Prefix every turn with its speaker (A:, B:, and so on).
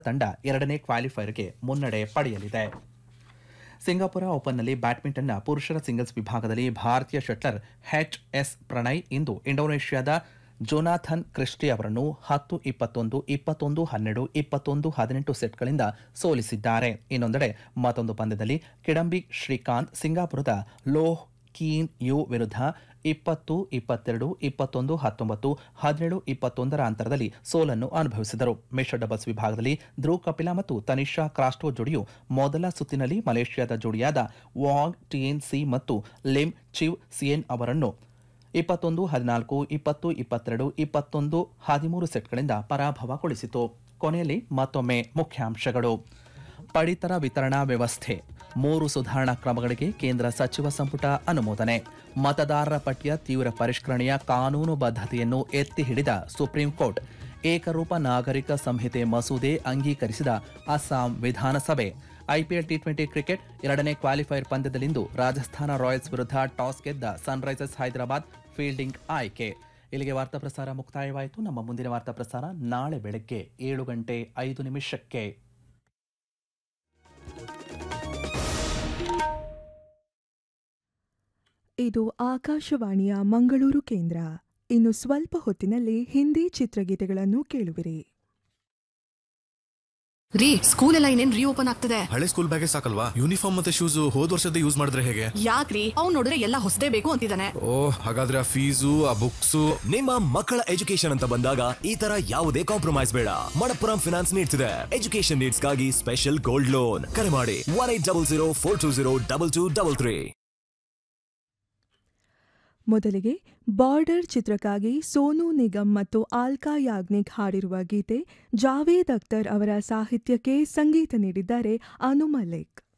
A: ತಂಡ ಎರಡನೇ ಕ್ವಾಲಿಫೈರ್ಗೆ ಮುನ್ನಡೆ ಪಡೆಯಲಿದೆ ಸಿಂಗಾಪುರ ಓಪನ್ನಲ್ಲಿ ಬ್ಯಾಡ್ಮಿಂಟನ್ನ ಪುರುಷರ ಸಿಂಗಲ್ಸ್ ವಿಭಾಗದಲ್ಲಿ ಭಾರತೀಯ ಶಟ್ಲರ್ ಎಚ್ ಎಸ್ ಪ್ರಣಯ್ ಇಂದು ಇಂಡೋನೇಷ್ಯಾದ ಜೊನಾಥನ್ ಕ್ರಿಸ್ಟಿ ಅವರನ್ನು ಹತ್ತು ಇಪ್ಪತ್ತೊಂದು ಇಪ್ಪತ್ತೊಂದು ಹನ್ನೆರಡು ಇಪ್ಪತ್ತೊಂದು ಹದಿನೆಂಟು ಸೆಟ್ಗಳಿಂದ ಸೋಲಿಸಿದ್ದಾರೆ ಇನ್ನೊಂದೆಡೆ ಮತ್ತೊಂದು ಪಂದ್ಯದಲ್ಲಿ ಕಿಡಂಬಿ ಶ್ರೀಕಾಂತ್ ಸಿಂಗಾಪುರದ ಲೋಹ್ ಕೀನ್ ಯು ವಿರುದ್ಧ ಇಪ್ಪತ್ತು ಇಪ್ಪತ್ತೆರಡು ಇಪ್ಪತ್ತೊಂದು ಹತ್ತೊಂಬತ್ತು ಹದಿನೇಳು ಇಪ್ಪತ್ತೊಂದರ ಅಂತರದಲ್ಲಿ ಸೋಲನ್ನು ಅನುಭವಿಸಿದರು ಮಿಶ್ರ ಡಬಲ್ಸ್ ವಿಭಾಗದಲ್ಲಿ ಧ್ರುವ್ ಕಪಿಲಾ ಮತ್ತು ತನಿಷಾ ಕ್ರಾಸ್ಟೋ ಜೋಡಿಯು ಮೊದಲ ಸುತ್ತಿನಲ್ಲಿ ಮಲೇಷ್ಯಾದ ಜೋಡಿಯಾದ ವಾಂಗ್ ಟಿಎನ್ ಸಿ ಮತ್ತು ಲಿಮ್ ಚಿವ್ ಸಿಯೆನ್ ಅವರನ್ನು ಇಪ್ಪತ್ತೊಂದು ಹದಿನಾಲ್ಕು ಇಪ್ಪತ್ತು ಇಪ್ಪತ್ತೆರಡು ಇಪ್ಪತ್ತೊಂದು ಹದಿಮೂರು ಸೆಟ್ಗಳಿಂದ ಪರಾಭವಗೊಳಿಸಿತು ಕೊನೆಯಲ್ಲಿ ಮತ್ತೊಮ್ಮೆ ಮುಖ್ಯಾಂಶಗಳು ಪಡಿತರ ವಿತರಣಾ ವ್ಯವಸ್ಥೆ ಮೂರು ಸುಧಾರಣಾ ಕ್ರಮಗಳಿಗೆ ಕೇಂದ್ರ ಸಚಿವ ಸಂಪುಟ ಅನುಮೋದನೆ ಮತದಾರರ ಪಟ್ಟಿಯ ತೀವ್ರ ಪರಿಷ್ಕರಣೆಯ ಕಾನೂನು ಬದ್ಧತೆಯನ್ನು ಎತ್ತಿ ಹಿಡಿದ ಸುಪ್ರೀಂ ಕೋರ್ಟ್ ಏಕರೂಪ ನಾಗರಿಕ ಸಂಹಿತೆ ಮಸೂದೆ ಅಂಗೀಕರಿಸಿದ ಅಸ್ಸಾಂ ವಿಧಾನಸಭೆ ಐಪಿಎಲ್ ಟಿ ಟ್ವೆಂಟಿ ಕ್ರಿಕೆಟ್ ಎರಡನೇ ಕ್ವಾಲಿಫೈರ್ ಪಂದ್ಯದಲ್ಲಿಂದು ರಾಜಸ್ಥಾನ ರಾಯಲ್ಸ್ ವಿರುದ್ಧ ಟಾಸ್ ಗೆದ್ದ ಸನ್ರೈಸರ್ಸ್ ಹೈದರಾಬಾದ್ ಫೀಲ್ಡಿಂಗ್ ಆಯ್ಕೆ ಇಲ್ಲಿಗೆ ವಾರ್ತಾ ಪ್ರಸಾರ ಮುಕ್ತಾಯವಾಯಿತು ನಮ್ಮ ಮುಂದಿನ ವಾರ್ತಾ ಪ್ರಸಾರ ನಾಳೆ ಬೆಳಗ್ಗೆ ಏಳು ಗಂಟೆ ಐದು ನಿಮಿಷಕ್ಕೆ
B: ಇದು ಆಕಾಶವಾಣಿಯ ಮಂಗಳೂರು ಕೇಂದ್ರ ಇನ್ನು ಸ್ವಲ್ಪ ಹೊತ್ತಿನಲ್ಲಿ ಹಿಂದಿ ಚಿತ್ರಗೀತೆಗಳನ್ನು ಕೇಳುವಿರಿ
C: ರೀ ಸ್ಕೂಲ್ ಎಲ್ಲ ಇನ್ನೇನ್ ರೀಓಪನ್ ಆಗ್ತದೆ
D: ಹಳೆ ಸ್ಕೂಲ್ ಬ್ಯಾಗೇ ಸಾಕಲ್ವಾ ಯೂನಿಫಾರ್ಮ್ ಮತ್ತೆ ಶೂಸ್ ಹೋದ್ ವರ್ಷದ ಯೂಸ್ ಮಾಡಿದ್ರೆ ಹೇಗೆ
C: ಯಾಕ್ರಿ ಅವ್ನ್ ನೋಡಿದ್ರೆ ಎಲ್ಲ ಹೊಸದೇ ಬೇಕು ಅಂತಿದ್ದಾನೆ
D: ಓ ಹಾಗಾದ್ರೆ ಆ ಫೀಸು ಆ ಬುಕ್ಸು
E: ನಿಮ್ಮ ಮಕ್ಕಳ ಎಜುಕೇಶನ್ ಅಂತ ಬಂದಾಗ ಈ ತರ ಯಾವುದೇ ಕಾಂಪ್ರಮೈಸ್ ಬೇಡ ಮಣಪ್ಪುರಂ ಫಿನಾನ್ಸ್ ನೀಡ್ತಿದೆ ಎಜುಕೇಶನ್ ನೀಡ್ಸ್ಗಾಗಿ ಸ್ಪೆಷಲ್ ಗೋಲ್ಡ್ ಲೋನ್ ಕರೆ ಮಾಡಿ one eight double zero four two zero double two double three
B: ಮೊದಲಿಗೆ ಬಾರ್ಡರ್ ಚಿತ್ರಕ್ಕಾಗಿ ಸೋನು ನಿಗಮ್ ಮತ್ತು ಆಲ್ಕಾ ಯಾಗ್ನಿಕ್ ಹಾಡಿರುವ ಗೀತೆ ಜಾವೇದ್ ಅಖ್ತರ್ ಅವರ ಸಾಹಿತ್ಯಕ್ಕೆ ಸಂಗೀತ ನೀಡಿದ್ದಾರೆ ಅನು ಮಲಿಕ್